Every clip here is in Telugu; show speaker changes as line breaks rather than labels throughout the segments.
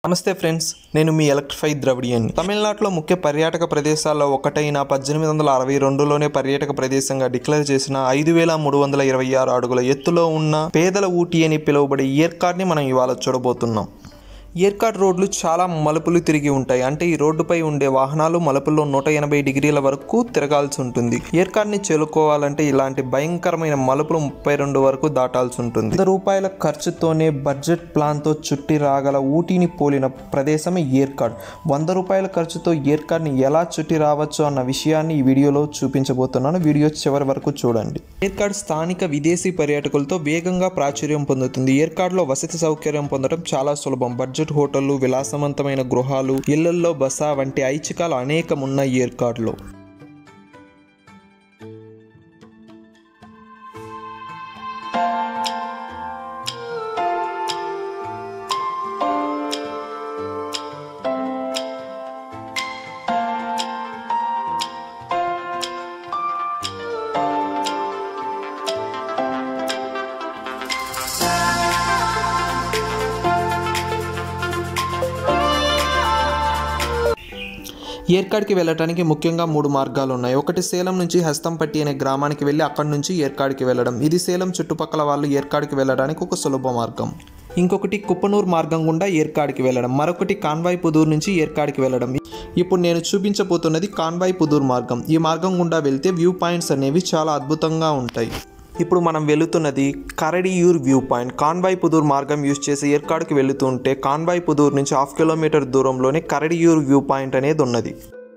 నమస్తే ఫ్రెండ్స్ నేను మీ ఎలక్ట్రిఫై ద్రవిడియన్ తమిళనాడులో ముఖ్య పర్యాటక ప్రదేశాల్లో ఒకటైన పద్దెనిమిది వందల అరవై రెండులోనే పర్యాటక ప్రదేశంగా డిక్లేర్ చేసిన ఐదు వేల మూడు వందల ఇరవై ఆరు అడుగుల ఎత్తులో ఉన్న పేదల ఊటీ అని పిలువబడే ఏర్కాడ్ని మనం ఇవాళ చూడబోతున్నాం ఏర్కాడ్ రోడ్లు చాలా మలుపులు తిరిగి ఉంటాయి అంటే ఈ రోడ్డుపై ఉండే వాహనాలు మలుపుల్లో నూట ఎనభై డిగ్రీల వరకు తిరగాల్సి ఉంటుంది ఏర్కాడ్ని చేరుకోవాలంటే ఇలాంటి భయంకరమైన మలుపులు ముప్పై రెండు వరకు దాటాల్సి ఉంటుంది వంద రూపాయల ఖర్చుతోనే బడ్జెట్ ప్లాన్తో చుట్టి రాగల ఊటీని పోలిన ప్రదేశమే ఏర్కాడ్ వంద రూపాయల ఖర్చుతో ఏర్కాడ్ని ఎలా చుట్టి రావచ్చు అన్న విషయాన్ని ఈ వీడియోలో చూపించబోతున్నాను వీడియో చివరి వరకు చూడండి ఏర్కాడ్ స్థానిక విదేశీ పర్యాటకులతో వేగంగా ప్రాచుర్యం పొందుతుంది ఏర్కాడ్లో వసతి సౌకర్యం పొందడం చాలా సులభం బడ్జెట్ హోటళ్లు విలాసవంతమైన గృహాలు ఇళ్లల్లో బస వంటి ఐచ్ఛికాలు అనేకం ఉన్నాయి ఏర్కాడ్లో ఏర్కాడ్కి వెళ్ళటానికి ముఖ్యంగా మూడు మార్గాలు ఉన్నాయి ఒకటి సేలం నుంచి హస్తంపట్టి అనే గ్రామానికి వెళ్ళి అక్కడి నుంచి ఏర్కాడ్కి వెళ్ళడం ఇది సేలం చుట్టుపక్కల వాళ్ళు ఏర్కాడ్కి వెళ్ళడానికి ఒక సులభ మార్గం ఇంకొకటి కుప్పనూరు మార్గం గుండా ఏర్కాడ్కి వెళ్ళడం మరొకటి కాన్వాయ్ పుదూరు నుంచి ఏర్కాడ్కి వెళ్ళడం ఇప్పుడు నేను చూపించబోతున్నది కాన్వాయ్ పుదూరు మార్గం ఈ మార్గం గుండా వెళ్తే వ్యూ పాయింట్స్ అనేవి చాలా అద్భుతంగా ఉంటాయి ఇప్పుడు మనం వెళుతున్నది కరడియూర్ వ్యూ పాయింట్ కాన్వాయ్ పుదూర్ మార్గం యూజ్ చేసి ఏర్కాడుకి వెళుతుంటే కాన్వాయ్ పుదూర్ నుంచి హాఫ్ కిలోమీటర్ దూరంలోనే కరడియూర్ వ్యూ పాయింట్ అనేది ఉన్నది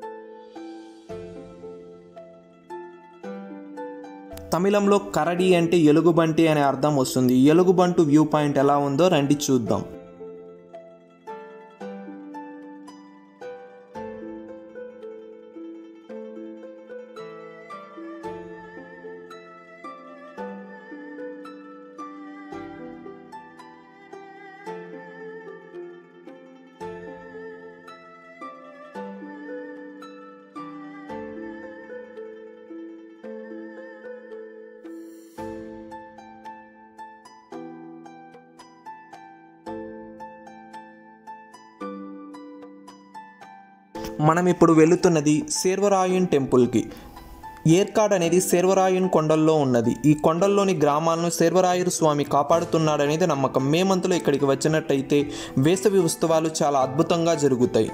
తమిళంలో కరడి అంటే ఎలుగుబంటి అనే అర్థం వస్తుంది ఎలుగుబంటు వ్యూ పాయింట్ ఎలా ఉందో రండి చూద్దాం మనం ఇప్పుడు వెళుతున్నది శేర్వరాయున్ టెంపుల్కి ఏర్కాడ్ అనేది శేర్వరాయున్ కొండల్లో ఉన్నది ఈ కొండల్లోని గ్రామాలను శేర్వరాయుడు స్వామి కాపాడుతున్నాడనేది నమ్మకం మేమంతలో ఇక్కడికి వచ్చినట్టయితే వేసవి ఉత్సవాలు చాలా అద్భుతంగా జరుగుతాయి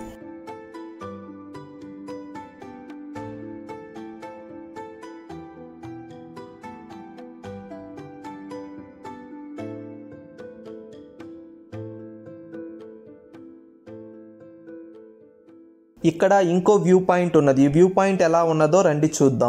ఇక్కడ ఇంకో వ్యూ పాయింట్ ఉన్నది ఈ వ్యూ పాయింట్ ఎలా ఉన్నదో రండి చూద్దాం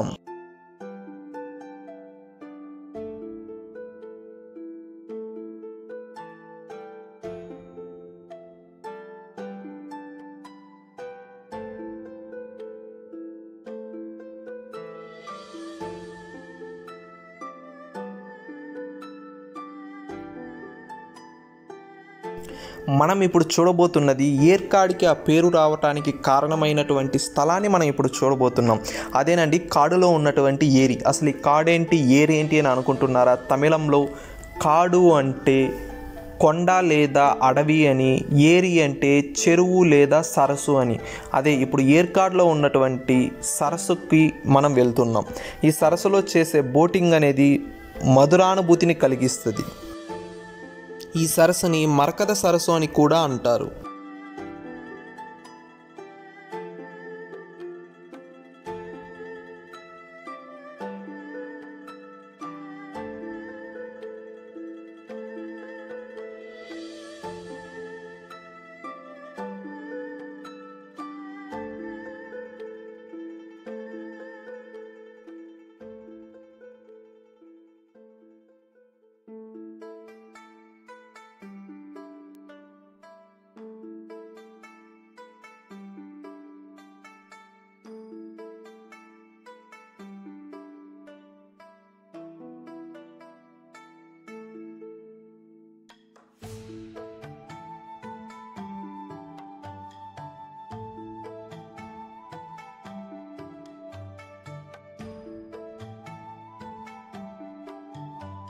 మనం ఇప్పుడు చూడబోతున్నది ఏర్కాడికి ఆ పేరు రావటానికి కారణమైనటువంటి స్థలాన్ని మనం ఇప్పుడు చూడబోతున్నాం అదేనండి కాడులో ఉన్నటువంటి ఏరి అసలు ఈ కాడేంటి ఏరి ఏంటి అని అనుకుంటున్నారా తమిళంలో కాడు అంటే కొండ లేదా అడవి అని ఏరి అంటే చెరువు లేదా సరస్సు అని అదే ఇప్పుడు ఏర్కాడ్లో ఉన్నటువంటి సరస్సుకి మనం వెళ్తున్నాం ఈ సరస్సులో చేసే బోటింగ్ అనేది మధురానుభూతిని కలిగిస్తుంది ఈ సరస్సుని మరకద సరస్సు అని కూడా అంటారు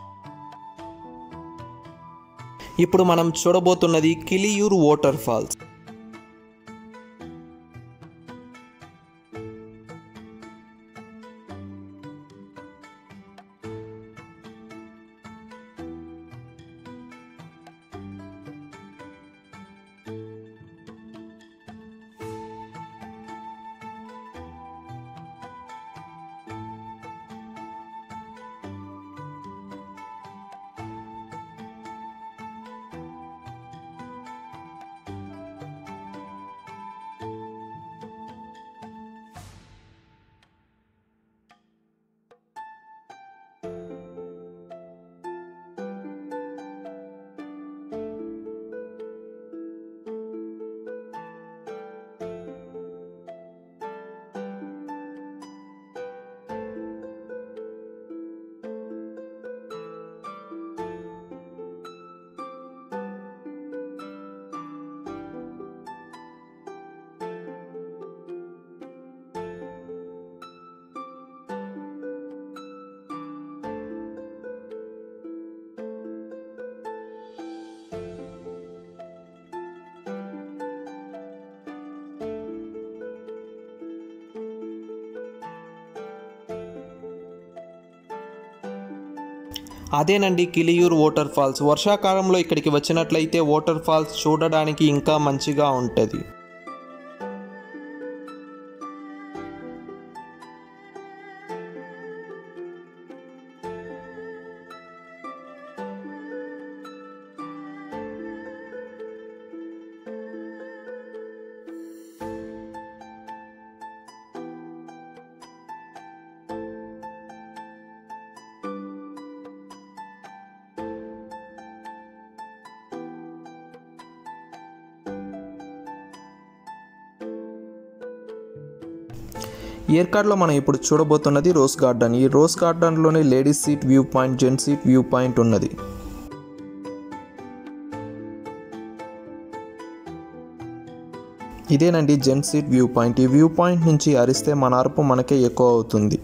ఇప్పుడు మనం చూడబోతున్నది కిలియూర్ వాటర్ ఫాల్స్ అదేనండి కిలియూర్ వాటర్ ఫాల్స్ వర్షాకాలంలో ఇక్కడికి వచ్చినట్లయితే వాటర్ ఫాల్స్ చూడడానికి ఇంకా మంచిగా ఉంటుంది ఏర్కాడ్లో మనం ఇప్పుడు చూడబోతున్నది రోజ్ గార్డెన్ ఈ రోజ్ గార్డెన్లోనే ladies seat view point gents seat view point ఉన్నది ఇదేనండి జెంట్స్ సీట్ వ్యూ పాయింట్ ఈ వ్యూ పాయింట్ నుంచి అరిస్తే మన అరుపు మనకే ఎక్కువ అవుతుంది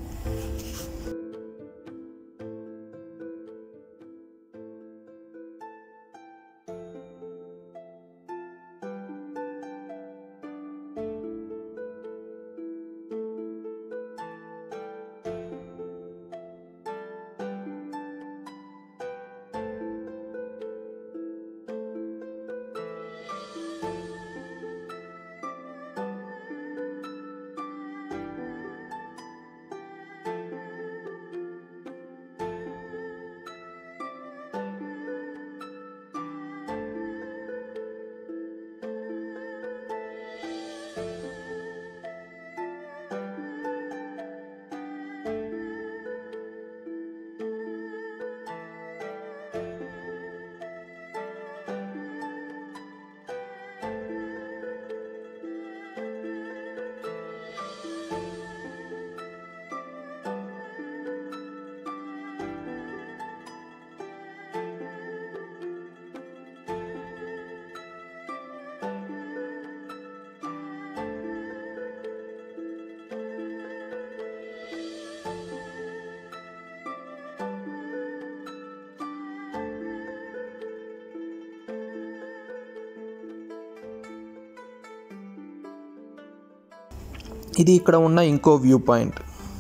ఇది ఇక్కడ ఉన్న ఇంకో వ్యూ పాయింట్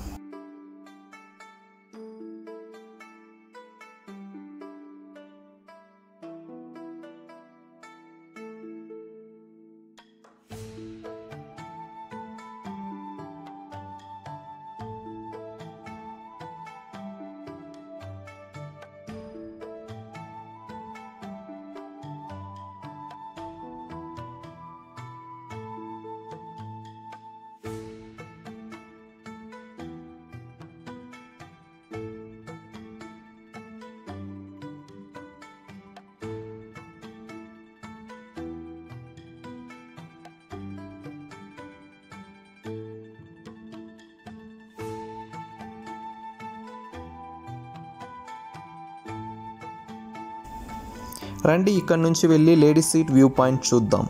రండి ఇక్కడ నుంచి వెళ్ళి లేడీస్ సీట్ వ్యూ పాయింట్ చూద్దాం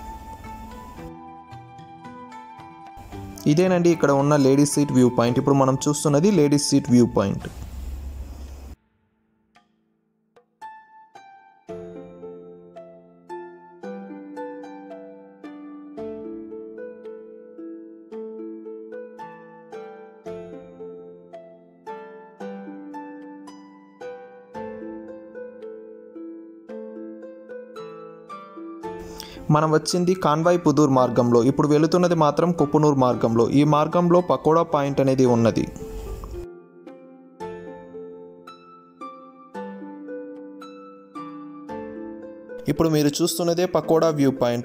ఇదేనండి ఇక్కడ ఉన్న లేడీస్ సీట్ వ్యూ పాయింట్ ఇప్పుడు మనం చూస్తున్నది లేడీస్ సీట్ వ్యూ పాయింట్ మనం వచ్చింది కాన్వాయ్ పుదూర్ మార్గంలో ఇప్పుడు వెళుతున్నది మాత్రం కుప్పనూర్ మార్గంలో ఈ మార్గంలో పకోడా పాయింట్ అనేది ఉన్నది ఇప్పుడు మీరు చూస్తున్నదే పకోడా వ్యూ పాయింట్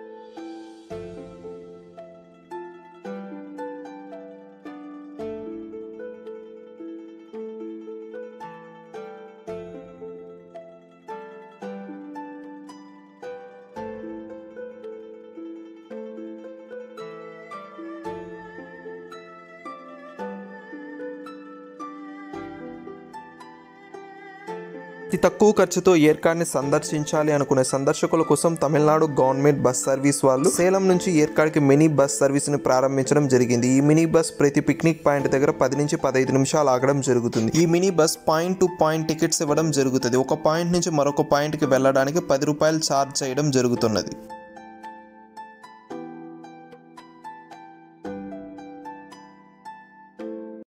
అతి తక్కువ ఖర్చుతో ఏర్కాడ్ని సందర్శించాలి అనుకునే సందర్శకుల కోసం తమిళనాడు గవర్నమెంట్ బస్ సర్వీస్ వాళ్ళు సేలం నుంచి ఏర్కాడ్కి మినీ బస్ సర్వీస్ ని ప్రారంభించడం జరిగింది ఈ మినీ బస్ ప్రతి పిక్నిక్ పాయింట్ దగ్గర పది నుంచి పదహైదు నిమిషాలు ఆగడం జరుగుతుంది ఈ mini bus point to point tickets ఇవ్వడం జరుగుతుంది ఒక పాయింట్ నుంచి మరొక పాయింట్ కి వెళ్ళడానికి పది రూపాయలు ఛార్జ్ చేయడం జరుగుతున్నది